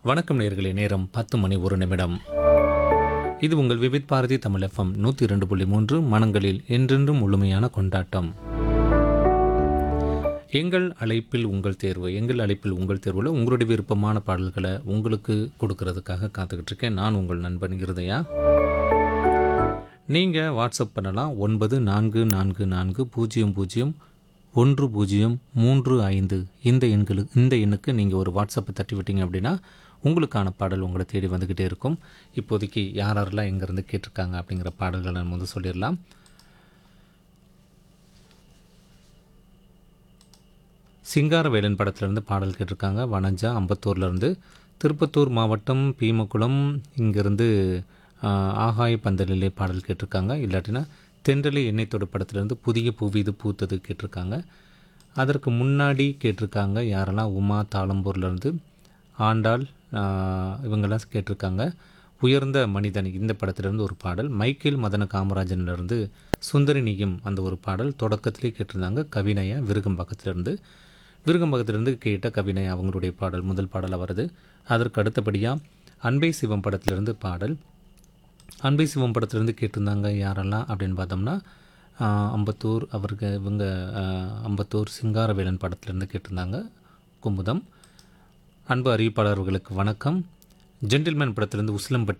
வணக்கம் நேர்களே நேரம் பத்து மணி ஒரு நிமிடம் இது உங்கள் விவித் பாரதி தமிழ் எஃப்எம் நூற்றி இரண்டு புள்ளி மூன்று மனங்களில் என்றென்றும் முழுமையான கொண்டாட்டம் எங்கள் அழைப்பில் உங்கள் தேர்வு எங்கள் அழைப்பில் உங்கள் தேர்வில் உங்களுடைய விருப்பமான பாடல்களை உங்களுக்கு கொடுக்கறதுக்காக காத்துக்கிட்டு இருக்கேன் நான் உங்கள் நண்பன் இருதையா நீங்கள் வாட்ஸ்அப் பண்ணலாம் ஒன்பது நான்கு நான்கு நான்கு பூஜ்ஜியம் பூஜ்ஜியம் ஒன்று பூஜ்ஜியம் மூன்று ஐந்து இந்த எண்களுக்கு இந்த எண்ணுக்கு நீங்கள் ஒரு வாட்ஸ்அப்பை தட்டி விட்டீங்க அப்படின்னா உங்களுக்கான பாடல் உங்களை தேடி வந்துக்கிட்டே இருக்கும் இப்போதைக்கு யார் யாரெல்லாம் எங்கேருந்து கேட்டிருக்காங்க அப்படிங்கிற பாடல்களை நம்ம வந்து சொல்லிடலாம் சிங்காரவேலன் படத்துலேருந்து பாடல் கேட்டிருக்காங்க வனஜா அம்பத்தூர்லேருந்து திருப்பத்தூர் மாவட்டம் பீமக்குளம் இங்கேருந்து ஆகாய பந்தலிலே பாடல் கேட்டிருக்காங்க இல்லாட்டினா தென்றலை எண்ணெய் தொடு படத்துலேருந்து புதிய பூவிது பூத்தது கேட்டிருக்காங்க அதற்கு முன்னாடி கேட்டிருக்காங்க யாரெல்லாம் உமா தாளம்பூர்லேருந்து ஆண்டாள் ஆஹ், இவங்கெல்லாம் கேட்டிருக்காங்க உயர்ந்த மனிதன் இந்த படத்திலிருந்து ஒரு பாடல் மைக்கேல் மதன காமராஜன்லேருந்து சுந்தரி நீயும் அந்த ஒரு பாடல் தொடக்கத்திலே கேட்டிருந்தாங்க கவினயா விருகம்பாக்கத்திலிருந்து விருகம்பாக்கத்திலிருந்து கேட்ட கவினயா அவங்களுடைய பாடல் முதல் பாடலாக வருது அதற்கு அடுத்தபடியாக அன்பை சிவம் படத்திலிருந்து பாடல் அன்பை சிவம் படத்துலேருந்து கேட்டிருந்தாங்க யாரெல்லாம் அப்படின்னு பார்த்தோம்னா ஆஹ், அம்பத்தூர் அவருக்கு இவங்க ஆஹ், அம்பத்தூர் சிங்காரவேலன் படத்துலேருந்து கேட்டிருந்தாங்க குமுதம் அன்பு அறிவிப்பாளர்களுக்கு வணக்கம் ஜென்டில்மேன் படத்திலிருந்து உசிலம்பட்டி